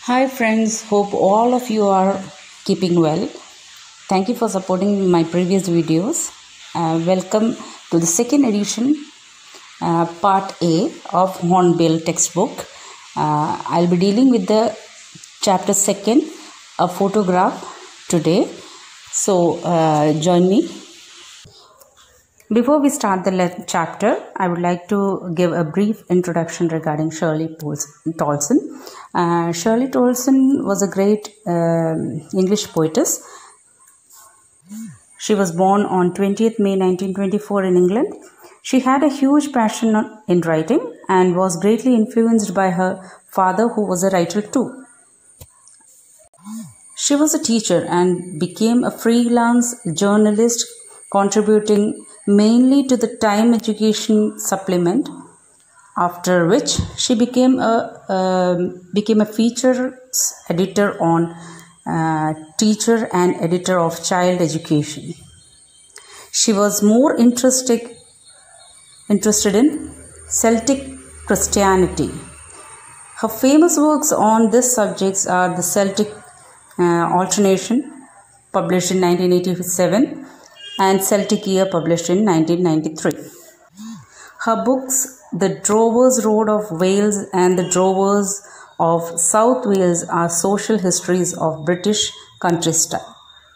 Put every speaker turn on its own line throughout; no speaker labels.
Hi, friends. Hope all of you are keeping well. Thank you for supporting my previous videos. Uh, welcome to the second edition, uh, part A of Hornbill textbook. Uh, I'll be dealing with the chapter second, a photograph today. So, uh, join me. Before we start the le- chapter, I would like to give a brief introduction regarding Shirley Pols- Tolson. Uh, Shirley Tolson was a great um, English poetess. She was born on 20th May 1924 in England. She had a huge passion on- in writing and was greatly influenced by her father, who was a writer too. She was a teacher and became a freelance journalist, contributing mainly to the Time Education supplement. After which she became a um, became a features editor on uh, teacher and editor of child education. She was more interested interested in Celtic Christianity. Her famous works on these subjects are the Celtic uh, Alternation, published in 1987, and Celtic Year, published in 1993. Her books, The Drover's Road of Wales and The Drovers of South Wales, are social histories of British countryside.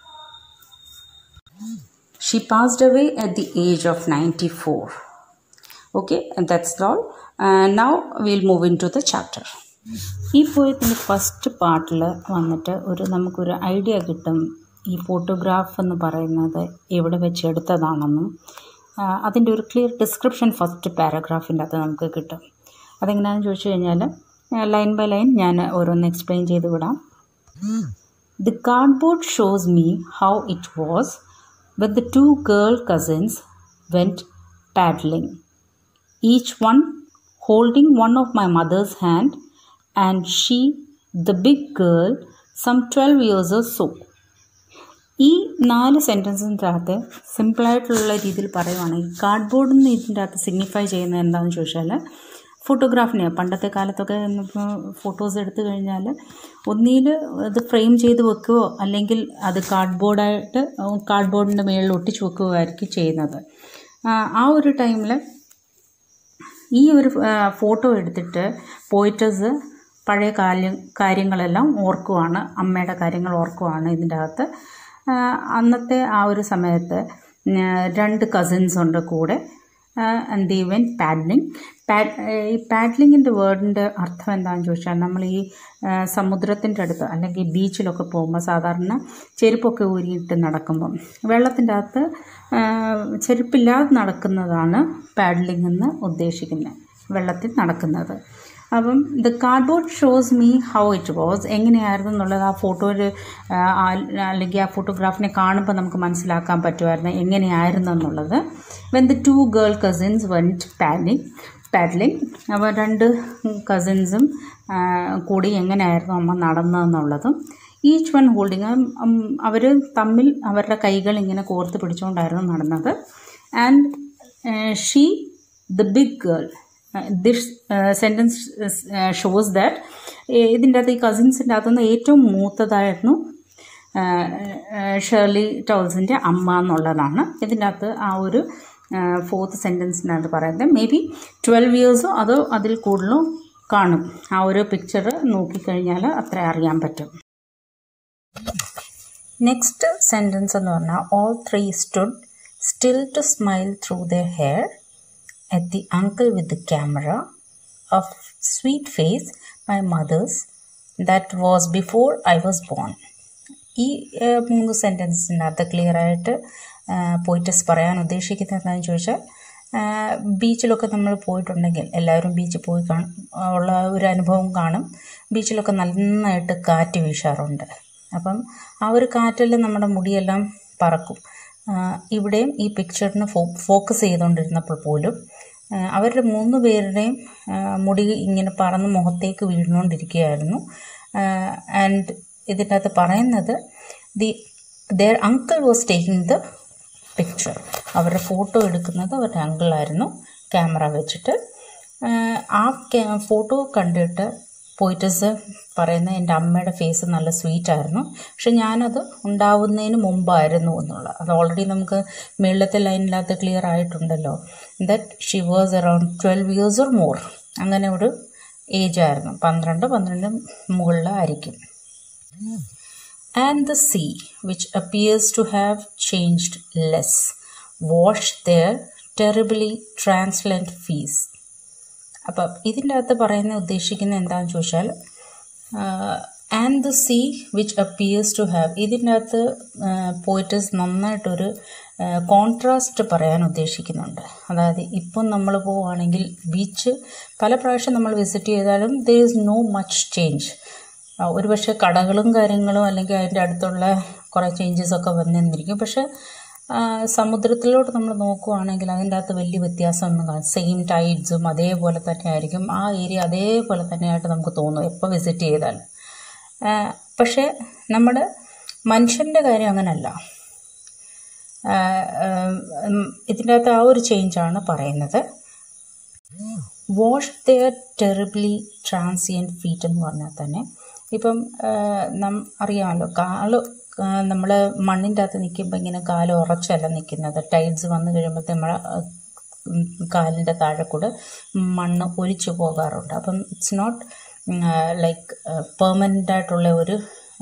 She passed away at the age of 94. Okay, and that's all. And now we'll move into the chapter. ഈ പോയത്തിൻ്റെ first പാർട്ടിൽ വന്നിട്ട് ഒരു നമുക്കൊരു idea കിട്ടും ഈ photograph എന്ന് പറയുന്നത് എവിടെ വെച്ച് എടുത്തതാണെന്നും ആ, അതിൻ്റെ ഒരു ക്ലിയർ ഡിസ്ക്രിപ്ഷൻ ഫസ്റ്റ് പാരഗ്രാഫിൻ്റെ അകത്ത് നമുക്ക് കിട്ടും അതെങ്ങനെയാണെന്ന് ചോദിച്ചു കഴിഞ്ഞാൽ ലൈൻ ബൈ ലൈൻ ഞാൻ ഓരോന്ന് എക്സ്പ്ലെയിൻ ചെയ്ത് വിടാം The cardboard shows me how it was when the two girl cousins went paddling, each one holding one of my mother's hand, and she, the big girl, some 12 years or so. ഈ നാല് സെൻറ്റൻസിൻ്റെ അകത്ത് സിമ്പിളായിട്ടുള്ള രീതിയിൽ പറയുവാണെങ്കിൽ cardboard എന്ന് ഇതിൻ്റെ അകത്ത് signify ചെയ്യുന്നത് എന്താണെന്ന് ചോദിച്ചാൽ ഫോട്ടോഗ്രാഫിനെയാണ് പണ്ടത്തെ കാലത്തൊക്കെ ഫോട്ടോസ് എടുത്തു കഴിഞ്ഞാൽ ഒന്നിയിൽ അത് ഫ്രെയിം ചെയ്ത് വെക്കുകയോ അല്ലെങ്കിൽ അത് കാർഡ്ബോർഡായിട്ട് കാർഡ്ബോർഡിൻ്റെ മുകളിൽ ഒട്ടിച്ച് വെക്കുകയോ ആയിരിക്കും ചെയ്യുന്നത് ആ, ആ ഒരു ടൈമിൽ ഈ ഒരു ഫോട്ടോ എടുത്തിട്ട് പോയിറ്റേഴ്സ് പഴയ കാര്യം കാര്യങ്ങളെല്ലാം ഓർക്കുവാണ് അമ്മയുടെ കാര്യങ്ങൾ ഓർക്കുവാണ് ഇതിൻ്റെ അകത്ത് ആ, അന്നത്തെ ആ ഒരു സമയത്ത് ആ, രണ്ട് കസിൻസ് ഉണ്ട് കൂടെ ആൻഡ് ഈവൻ പാഡ്ലിങ് പാഡ് ഈ പാഡ്ലിങ്ങിൻ്റെ വേർഡിൻ്റെ അർത്ഥം എന്താണെന്ന് ചോദിച്ചാൽ നമ്മൾ ഈ സമുദ്രത്തിൻ്റെ അടുത്ത് അല്ലെങ്കിൽ ബീച്ചിലൊക്കെ പോകുമ്പോൾ സാധാരണ ചെരുപ്പൊക്കെ ഊരിയിട്ട് നടക്കുമ്പം വെള്ളത്തിൻ്റെ അകത്ത് ആ, ചെരുപ്പില്ലാതെ നടക്കുന്നതാണ് പാഡ്ലിംഗ് എന്ന് ഉദ്ദേശിക്കുന്നത് വെള്ളത്തിൽ നടക്കുന്നത് അപ്പം the cardboard shows me how it was എങ്ങനെയായിരുന്നു എന്നുള്ളത് ആ ഫോട്ടോയിൽ അല്ലെങ്കിൽ ആ ഫോട്ടോഗ്രാഫിനെ കാണുമ്പോൾ നമുക്ക് മനസ്സിലാക്കാൻ പറ്റുമായിരുന്നു എങ്ങനെയായിരുന്നു എന്നുള്ളത് when the two girl cousins went paddling paddling അപ്പോൾ രണ്ട് കസിൻസും കൂടി എങ്ങനെയായിരുന്നു അമ്മ നടന്നതെന്നുള്ളതും ഈച്ച് വൺ ഹോൾഡിങ് അവർ തമ്മിൽ അവരുടെ കൈകൾ ഇങ്ങനെ കോർത്ത് പിടിച്ചുകൊണ്ടായിരുന്നു നടന്നത് and she the big girl this sentence shows that ഇതിൻ്റെ അകത്ത് ഈ കസിൻസിൻ്റെ അകത്തുനിന്ന് ഏറ്റവും മൂത്തതായിരുന്നു ഷേർലി ടോൾസിൻ്റെ അമ്മ എന്നുള്ളതാണ് ഇതിൻ്റെ അകത്ത് ആ ഒരു ഫോർത്ത് സെൻറ്റൻസിനകത്ത് പറയുന്നത് മേ ബി ട്വൽവ് ഇയേഴ്സോ അതോ അതിൽ കൂടുതലോ കാണും ആ ഒരു പിക്ചർ നോക്കിക്കഴിഞ്ഞാൽ അത്ര അറിയാൻ പറ്റും നെക്സ്റ്റ് സെൻറ്റൻസ് എന്ന് പറഞ്ഞാൽ all three stood still to smile through the hair at the uncle with the camera, a f- sweet face, my mother's, that was before I was born. ഈ ഏഹ്, മൂന്ന് സെൻറ്റൻസിനകത്ത് ക്ലിയർ ആയിട്ട് പോയിട്ടസ് പറയാൻ ഉദ്ദേശിക്കുന്നത് എന്താണെന്ന് ചോദിച്ചാൽ ആഹ്, ബീച്ചിലൊക്കെ നമ്മൾ പോയിട്ടുണ്ടെങ്കിൽ എല്ലാവരും ബീച്ചിൽ പോയി കാണും ഉള്ള ഒരു അനുഭവം കാണും ബീച്ചിലൊക്കെ നന്നായിട്ട് കാറ്റ് വീശാറുണ്ട് അപ്പം ആ ഒരു കാറ്റിൽ നമ്മുടെ മുടിയെല്ലാം പറക്കും ആഹ്, ഇവിടെയും ഈ പിക്ചറിന് ഫോ ഫോക്കസ് ചെയ്തുകൊണ്ടിരുന്നപ്പോൾ പോലും ആഹ്, അവരുടെ മൂന്ന് പേരുടെയും ആഹ്, മുടി ഇങ്ങനെ പറന്ന് മുഖത്തേക്ക് വീണുകൊണ്ടിരിക്കുകയായിരുന്നു ആൻഡ് ഇതിൻ്റെ അകത്ത് പറയുന്നത് the their uncle was taking the picture അവരുടെ ഫോട്ടോ എടുക്കുന്നത് അവരുടെ അങ്കിളായിരുന്നു ക്യാമറ വെച്ചിട്ട് ആഹ്, ആ ഫോട്ടോ കണ്ടിട്ട് പോയിട്ടസ് പറയുന്നത് എൻ്റെ അമ്മയുടെ ഫേസ് നല്ല സ്വീറ്റ് ആയിരുന്നു പക്ഷെ ഞാനത് ഉണ്ടാവുന്നതിന് മുമ്പായിരുന്നു എന്നുള്ള അത് ഓൾറെഡി നമുക്ക് മേളത്തെ ലൈനിനകത്ത് ക്ലിയർ ആയിട്ടുണ്ടല്ലോ that she was around twelve years or more അങ്ങനെ ഒരു ഏജ് ആയിരുന്നു പന്ത്രണ്ട് പന്ത്രണ്ട് മുകളിലായിരിക്കും and the sea, which appears to have changed less, washed their terribly translucent face. അപ്പം ഇതിൻ്റെ അകത്ത് പറയുന്ന ഉദ്ദേശിക്കുന്നത് എന്താണെന്ന് ചോദിച്ചാൽ and the sea which appears to have ഇതിൻ്റെ അകത്ത് പോയിട്ടസ് നന്നായിട്ടൊരു കോൺട്രാസ്റ്റ് പറയാൻ ഉദ്ദേശിക്കുന്നുണ്ട് അതായത് ഇപ്പം നമ്മൾ പോവുകയാണെങ്കിൽ ബീച്ച് പല പ്രാവശ്യം നമ്മൾ വിസിറ്റ് ചെയ്താലും there is no much change ഒരുപക്ഷെ കടകളും കാര്യങ്ങളും അല്ലെങ്കിൽ അതിൻ്റെ അടുത്തുള്ള കുറേ ചേഞ്ചസ് ഒക്കെ വന്നിരിക്കും പക്ഷേ സമുദ്രത്തിലോട്ട് നമ്മൾ നോക്കുവാണെങ്കിൽ അതിൻ്റെ അകത്ത് വലിയ വ്യത്യാസമൊന്നും കാണും സെയിം ടൈഡ്സും അതേപോലെ തന്നെ ആയിരിക്കും ആ ഏരിയ അതേപോലെ തന്നെയായിട്ട് നമുക്ക് തോന്നും എപ്പോൾ വിസിറ്റ് ചെയ്താലും പക്ഷേ നമ്മുടെ മനുഷ്യൻ്റെ കാര്യം അങ്ങനല്ല ഇതിൻ്റെ അകത്ത് ആ ഒരു ചേഞ്ചാണ് പറയുന്നത് was there terribly transient feet എന്ന് പറഞ്ഞാൽ തന്നെ ഇപ്പം നം അറിയാമല്ലോ കാല് നമ്മൾ മണ്ണിൻ്റെ അകത്ത് നിൽക്കുമ്പോൾ ഇങ്ങനെ കാല് ഉറച്ചല്ല നിൽക്കുന്നത് ടൈഡ്സ് വന്നു കഴിയുമ്പോഴത്തെ നമ്മളെ കാലിൻ്റെ താഴെ കൂടെ മണ്ണ് ഒലിച്ചു പോകാറുണ്ട് അപ്പം ഇറ്റ്സ് നോട്ട് ലൈക്ക് പെർമനൻ്റ് ആയിട്ടുള്ള ഒരു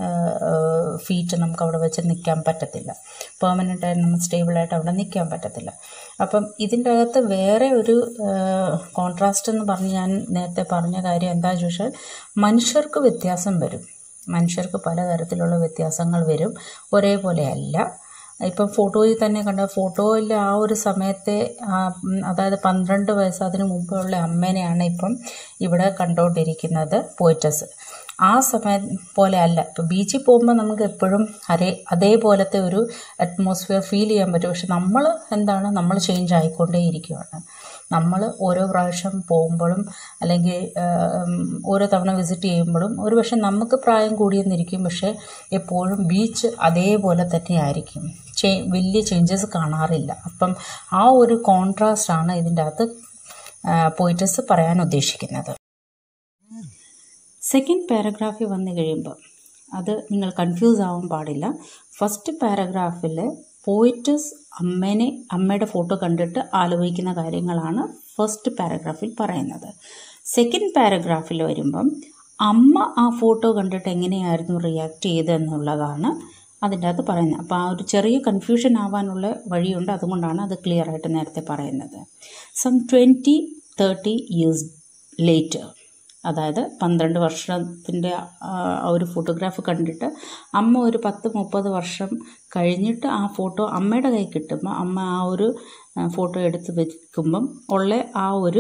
ഫീറ്റ് നമുക്ക് അവിടെ വെച്ച് നിൽക്കാൻ പറ്റത്തില്ല പെർമനൻ്റ് ആയിട്ട് നമ്മൾ സ്റ്റേബിളായിട്ട് അവിടെ നിൽക്കാൻ പറ്റത്തില്ല അപ്പം ഇതിൻ്റെ അകത്ത് വേറെ ഒരു കോൺട്രാസ്റ്റ് എന്ന് പറഞ്ഞ് ഞാൻ നേരത്തെ പറഞ്ഞ കാര്യം എന്താണെന്ന് ചോദിച്ചാൽ മനുഷ്യർക്ക് വ്യത്യാസം വരും മനുഷ്യർക്ക് പലതരത്തിലുള്ള വ്യത്യാസങ്ങൾ വരും ഒരേപോലെ അല്ല ഇപ്പം ഫോട്ടോയിൽ തന്നെ കണ്ട ഫോട്ടോയിൽ ആ ഒരു സമയത്തെ അതായത് പന്ത്രണ്ട് വയസ്സ് അതിന് മുമ്പുള്ള അമ്മേനെയാണ് ഇപ്പം ഇവിടെ കണ്ടുകൊണ്ടിരിക്കുന്നത് പോയിറ്റസ് ആ സമയം പോലെ അല്ല ഇപ്പോൾ ബീച്ചിൽ പോകുമ്പോൾ നമുക്ക് എപ്പോഴും അതേ അതേപോലത്തെ ഒരു അറ്റ്മോസ്ഫിയർ ഫീൽ ചെയ്യാൻ പറ്റും പക്ഷെ നമ്മൾ എന്താണ് നമ്മൾ ചേഞ്ച് ആയിക്കൊണ്ടേയിരിക്കുകയാണ് നമ്മൾ ഓരോ പ്രാവശ്യം പോകുമ്പോഴും അല്ലെങ്കിൽ ഓരോ തവണ വിസിറ്റ് ചെയ്യുമ്പോഴും ഒരു പക്ഷെ നമുക്ക് പ്രായം കൂടിയെന്നിരിക്കും പക്ഷേ എപ്പോഴും ബീച്ച് അതേപോലെ തന്നെ ആയിരിക്കും ചേ വലിയ ചേഞ്ചസ് കാണാറില്ല അപ്പം ആ ഒരു കോൺട്രാസ്റ്റ് ആണ് ഇതിൻ്റെ അകത്ത് പോയിറ്റസ് പറയാൻ ഉദ്ദേശിക്കുന്നത് സെക്കൻഡ് പാരഗ്രാഫിൽ വന്നു കഴിയുമ്പോൾ അത് നിങ്ങൾ കൺഫ്യൂസ് ആവാൻ പാടില്ല ഫസ്റ്റ് പാരഗ്രാഫിൽ പോയിറ്റസ് അമ്മേനെ അമ്മയുടെ ഫോട്ടോ കണ്ടിട്ട് ആലോചിക്കുന്ന കാര്യങ്ങളാണ് ഫസ്റ്റ് പാരഗ്രാഫിൽ പറയുന്നത് സെക്കൻഡ് പാരഗ്രാഫിൽ വരുമ്പം അമ്മ ആ ഫോട്ടോ കണ്ടിട്ട് എങ്ങനെയായിരുന്നു റിയാക്ട് ചെയ്തതെന്നുള്ളതാണ് അതിൻ്റെ അകത്ത് പറയുന്നത് അപ്പോൾ ആ ഒരു ചെറിയ കൺഫ്യൂഷൻ ആവാനുള്ള വഴിയുണ്ട് അതുകൊണ്ടാണ് അത് ക്ലിയർ ആയിട്ട് നേരത്തെ പറയുന്നത് some twenty thirty years later അതായത് പന്ത്രണ്ട് വർഷത്തിൻ്റെ ഒരു ഫോട്ടോഗ്രാഫ് കണ്ടിട്ട് അമ്മ ഒരു പത്ത് മുപ്പത് വർഷം കഴിഞ്ഞിട്ട് ആ ഫോട്ടോ അമ്മയുടെ കൈ കിട്ടുമ്പോൾ അമ്മ ആ ഒരു ഫോട്ടോ എടുത്ത് വെക്കുമ്പം ഉള്ള ആ ഒരു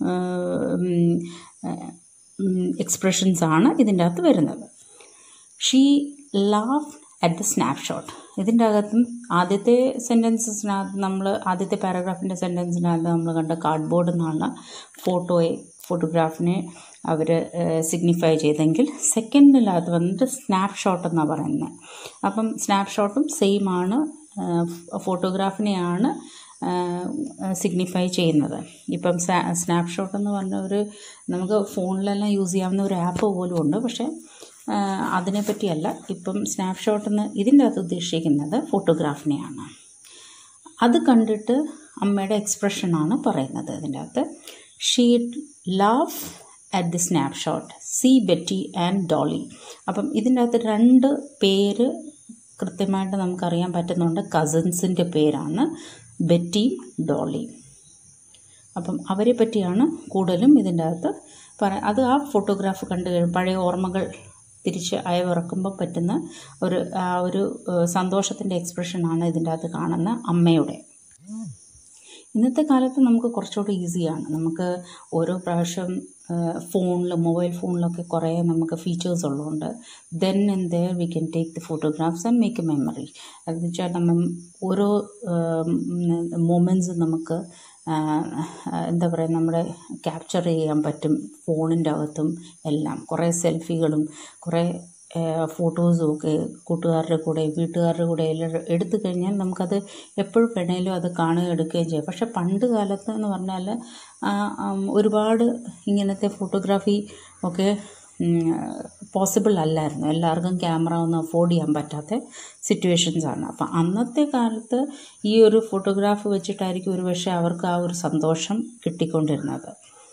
എക്സ്പ്രഷൻസ് ആണ് ഇതിൻ്റെ അകത്ത് വരുന്നത് she laugh at the snapshot ഇതിൻ്റെ അകത്തും ആദ്യത്തെ സെൻറ്റൻസസിനകത്ത് നമ്മൾ ആദ്യത്തെ പാരഗ്രാഫിൻ്റെ സെൻറ്റൻസിനകത്ത് നമ്മൾ കണ്ട കാർഡ്ബോർഡ് എന്നാണ് ഫോട്ടോയെ ഫോട്ടോഗ്രാഫിനെ അവർ സിഗ്നിഫൈ ചെയ്തെങ്കിൽ സെക്കൻഡിനകത്ത് വന്നിട്ട് സ്നാപ്ഷോട്ട് എന്നാണ് പറയുന്നത് അപ്പം സ്നാപ്ഷോട്ടും സെയിം ആണ് ഫോട്ടോഗ്രാഫിനെയാണ് സിഗ്നിഫൈ ചെയ്യുന്നത് ഇപ്പം സ്നാപ്ഷോട്ട് എന്ന് പറഞ്ഞ ഒരു നമുക്ക് ഫോണിലെല്ലാം യൂസ് ചെയ്യാവുന്ന ഒരു ആപ്പ് പോലും ഉണ്ട് പക്ഷേ അതിനെപ്പറ്റിയല്ല ഇപ്പം സ്നാപ്ഷോട്ട് എന്ന് ഇതിൻ്റെ അകത്ത് ഉദ്ദേശിക്കുന്നത് ഫോട്ടോഗ്രാഫിനെയാണ് അത് കണ്ടിട്ട് അമ്മയുടെ എക്സ്പ്രഷനാണ് പറയുന്നത് ഇതിൻ്റെ അകത്ത് she love at the snapshot see Betty and Dolly അപ്പം ഇതിൻ്റെ അകത്ത് രണ്ട് പേര് കൃത്യമായിട്ട് നമുക്കറിയാൻ പറ്റുന്നുണ്ട് കസിൻസിൻ്റെ പേരാണ് ബെറ്റിയും ഡോളിയും അപ്പം അവരെ പറ്റിയാണ് കൂടുതലും ഇതിൻ്റെ അകത്ത് പറ അത് ആ ഫോട്ടോഗ്രാഫ് കണ്ടു കഴിയും പഴയ ഓർമ്മകൾ തിരിച്ച് അയവിറക്കുമ്പോൾ പറ്റുന്ന ഒരു ആ ഒരു സന്തോഷത്തിൻ്റെ എക്സ്പ്രഷനാണ് ഇതിൻ്റെ അകത്ത് കാണുന്ന അമ്മയുടെ ഇന്നത്തെ കാലത്ത് നമുക്ക് കുറച്ചുകൂടി ഈസിയാണ് നമുക്ക് ഓരോ പ്രാവശ്യം ഫോണിൽ മൊബൈൽ ഫോണിലൊക്കെ കുറേ നമുക്ക് ഫീച്ചേഴ്സ് ഉള്ളതുകൊണ്ട് then and there we can take the photographs and make a memory അതെന്ന് വെച്ചാൽ നമ്മൾ ഓരോ മൊമെൻറ്റ്സ് നമുക്ക് എന്താ പറയുക നമ്മുടെ ക്യാപ്ചർ ചെയ്യാൻ പറ്റും ഫോണിൻ്റെ അകത്തും എല്ലാം കുറേ സെൽഫികളും കുറേ ഫോട്ടോസും ഒക്കെ കൂട്ടുകാരുടെ കൂടെ വീട്ടുകാരുടെ കൂടെ എല്ലാം എടുത്തു കഴിഞ്ഞാൽ നമുക്കത് എപ്പോഴും വേണേലും അത് കാണുകയും എടുക്കുകയും ചെയ്യാം പക്ഷെ പണ്ട് കാലത്ത് എന്ന് പറഞ്ഞാൽ ഒരുപാട് ഇങ്ങനത്തെ ഫോട്ടോഗ്രാഫി ഒക്കെ പോസിബിൾ അല്ലായിരുന്നു എല്ലാവർക്കും ക്യാമറ ഒന്നും അഫോർഡ് ചെയ്യാൻ പറ്റാത്ത സിറ്റുവേഷൻസ് ആണ് അപ്പം അന്നത്തെ കാലത്ത് ഈ ഒരു ഫോട്ടോഗ്രാഫ് വെച്ചിട്ടായിരിക്കും ഒരു പക്ഷേ അവർക്ക് ആ ഒരു സന്തോഷം കിട്ടിക്കൊണ്ടിരുന്നത്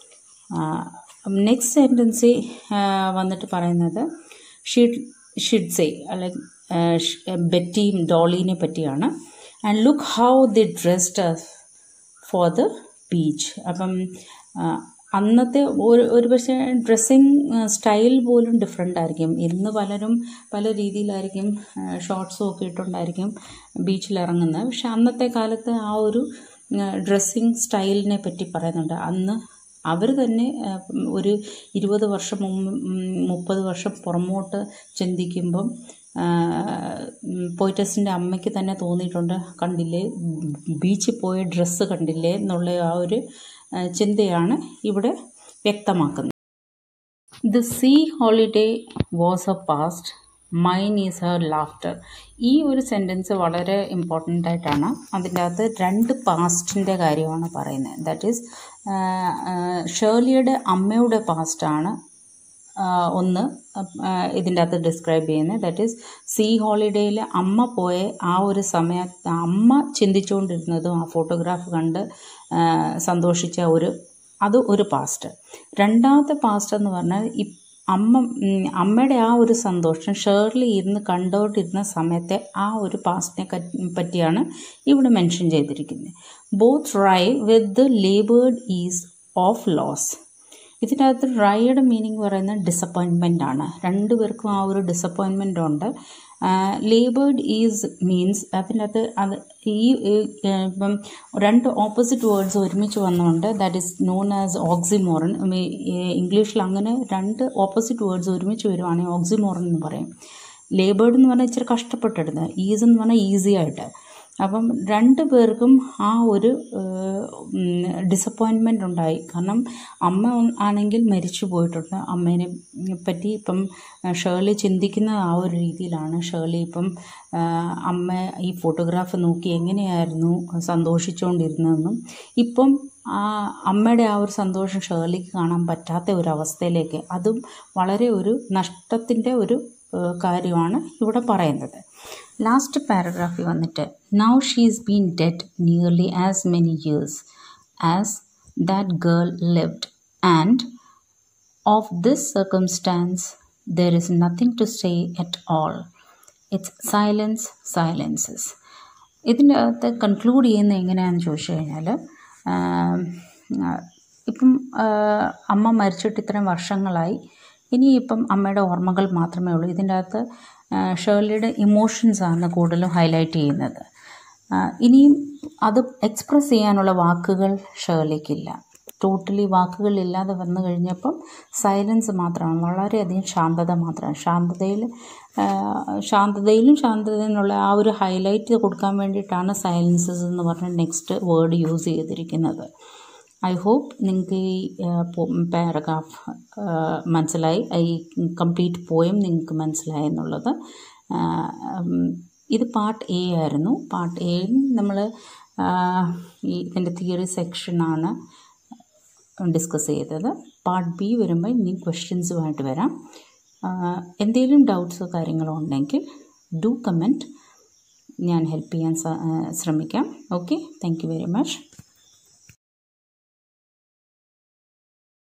നെക്സ്റ്റ് സെൻറ്റൻസി വന്നിട്ട് പറയുന്നത് ഷിഡ് ഷിഡ്സെ അല്ലെങ്കിൽ ബെറ്റിയും ഡോളീനെ പറ്റിയാണ് and look how the dressed for the beach അപ്പം അന്നത്തെ ഒരു ഒരു പക്ഷേ ഡ്രസ്സിങ് സ്റ്റൈൽ പോലും ഡിഫറെൻ്റ് ആയിരിക്കും ഇന്ന് പലരും പല രീതിയിലായിരിക്കും ഷോർട്സും ഒക്കെ ഇട്ടുകൊണ്ടായിരിക്കും ബീച്ചിൽ ഇറങ്ങുന്നത് പക്ഷെ അന്നത്തെ കാലത്ത് ആ ഒരു ഡ്രസ്സിങ് സ്റ്റൈലിനെ പറ്റി പറയുന്നുണ്ട് അന്ന് അവർ തന്നെ ഒരു ഇരുപത് വർഷം മുപ്പത് വർഷം പുറമോട്ട് ചിന്തിക്കുമ്പം പോയിറ്റസിൻ്റെ അമ്മയ്ക്ക് തന്നെ തോന്നിയിട്ടുണ്ട് കണ്ടില്ലേ ബീച്ചിൽ പോയ ഡ്രസ്സ് കണ്ടില്ലേ എന്നുള്ള ആ ഒരു ചിന്തയാണ് ഇവിടെ വ്യക്തമാക്കുന്നത് the sea holiday was a past mine is her laughter ഈ ഒരു സെൻറ്റൻസ് വളരെ ഇമ്പോർട്ടൻ്റ് ആയിട്ടാണ് അതിൻ്റെ അകത്ത് രണ്ട് പാസ്റ്റിൻ്റെ കാര്യമാണ് പറയുന്നത് ദാറ്റ് ഈസ് ഷേർലിയുടെ അമ്മയുടെ പാസ്റ്റാണ് ഒന്ന് ഇതിൻ്റെ അകത്ത് ഡിസ്ക്രൈബ് ചെയ്യുന്നത് ദാറ്റ് ഈസ് സീ ഹോളിഡേയിൽ അമ്മ പോയ ആ ഒരു സമയത്ത് അമ്മ ചിന്തിച്ചുകൊണ്ടിരുന്നതും ആ ഫോട്ടോഗ്രാഫ് കണ്ട് സന്തോഷിച്ച ഒരു അത് ഒരു പാസ്റ്റ് രണ്ടാമത്തെ പാസ്റ്റ് എന്ന് പറഞ്ഞാൽ ഈ അമ്മ അമ്മയുടെ ആ ഒരു സന്തോഷം ഷേർലി ഇരുന്ന് കണ്ടോണ്ടിരുന്ന സമയത്തെ ആ ഒരു പാസ്റ്റിനെ പറ്റിയാണ് ഇവിടെ മെൻഷൻ ചെയ്തിരിക്കുന്നത് both wry with the laboured ease of loss ഇതിൻ്റെ അകത്ത് റൈയുടെ മീനിങ് പറയുന്നത് ഡിസപ്പോയിൻമെൻ്റ് ആണ് രണ്ടുപേർക്കും ആ ഒരു ഡിസപ്പോയിൻമെൻ്റ് ഉണ്ട് ലേബേർഡ് ഈസ് മീൻസ് അതിൻ്റെ അകത്ത് അത് ഈ ഇപ്പം രണ്ട് ഓപ്പോസിറ്റ് വേർഡ്സ് ഒരുമിച്ച് വന്നുകൊണ്ട് that is known as oxymoron ഇംഗ്ലീഷിൽ അങ്ങനെ രണ്ട് ഓപ്പോസിറ്റ് വേർഡ്സ് ഒരുമിച്ച് വരുവാണെങ്കിൽ ഓക്സിമോറൻ എന്ന് പറയും ലേബേർഡ് എന്ന് പറഞ്ഞാൽ ഇച്ചിരി കഷ്ടപ്പെട്ടിടുന്നത് ഈസ് എന്ന് പറഞ്ഞാൽ ഈസി ആയിട്ട് അപ്പം രണ്ട് പേർക്കും ആ ഒരു ഡിസപ്പോയിൻമെൻ്റ് ഉണ്ടായി കാരണം അമ്മ ആണെങ്കിൽ മരിച്ചു പോയിട്ടുണ്ട് അമ്മേനെ പറ്റി ഇപ്പം ഷേർലി ചിന്തിക്കുന്ന ആ ഒരു രീതിയിലാണ് ഷേർലി ഇപ്പം അമ്മ ഈ ഫോട്ടോഗ്രാഫ് നോക്കി എങ്ങനെയായിരുന്നു സന്തോഷിച്ചുകൊണ്ടിരുന്നതെന്നും ഇപ്പം ആ അമ്മയുടെ ആ ഒരു സന്തോഷം ഷേർലിക്ക് കാണാൻ പറ്റാത്ത ഒരു അവസ്ഥയിലേക്ക് അതും വളരെ ഒരു നഷ്ടത്തിൻ്റെ ഒരു കാര്യമാണ് ഇവിടെ പറയുന്നത് ലാസ്റ്റ് പാരഗ്രാഫിൽ വന്നിട്ട് now she's been dead nearly as many years as that girl lived and of this circumstance there is nothing to say at all it's silence silences ഇതിൻ്റെ അകത്ത് കൺക്ലൂഡ് ചെയ്യുന്നത് എങ്ങനെയാണെന്ന് ചോദിച്ചു കഴിഞ്ഞാൽ ഇപ്പം അമ്മ മരിച്ചിട്ട് ഇത്രയും വർഷങ്ങളായി ഇനിയിപ്പം അമ്മയുടെ ഓർമ്മകൾ മാത്രമേ ഉള്ളൂ ഇതിൻ്റെ അകത്ത് ഷേർലിയുടെ ഇമോഷൻസാണ് കൂടുതലും ഹൈലൈറ്റ് ചെയ്യുന്നത് ഇനിയും അത് എക്സ്പ്രസ് ചെയ്യാനുള്ള വാക്കുകൾ ഷേർലിക്കില്ല ടോട്ടലി വാക്കുകളില്ലാതെ വന്നു കഴിഞ്ഞപ്പം സൈലൻസ് മാത്രമാണ് വളരെയധികം ശാന്തത മാത്രമാണ് ശാന്തതയിൽ ശാന്തതയിലും ശാന്തത എന്നുള്ള ആ ഒരു ഹൈലൈറ്റ് കൊടുക്കാൻ വേണ്ടിയിട്ടാണ് സൈലൻസസ് എന്ന് പറഞ്ഞ നെക്സ്റ്റ് വേർഡ് യൂസ് ചെയ്തിരിക്കുന്നത് ഐ ഹോപ്പ് നിങ്ങൾക്ക് ഈ പാരഗ്രാഫ് മനസ്സിലായി ഈ കംപ്ലീറ്റ് പോയം നിങ്ങൾക്ക് മനസ്സിലായി എന്നുള്ളത് ഇത് പാർട്ട് എ ആയിരുന്നു പാർട്ട് എയിൽ നമ്മൾ ഈ ഇതിൻ്റെ തിയറി സെക്ഷനാണ് ഡിസ്കസ് ചെയ്തത് പാർട്ട് ബി വരുമ്പോൾ ഇനി ക്വസ്റ്റ്യൻസുമായിട്ട് വരാം എന്തെങ്കിലും ഡൗട്ട്സോ കാര്യങ്ങളോ ഉണ്ടെങ്കിൽ ഡു കമൻറ്റ് ഞാൻ ഹെൽപ്പ് ചെയ്യാൻ ശ്രമിക്കാം okay thank you very much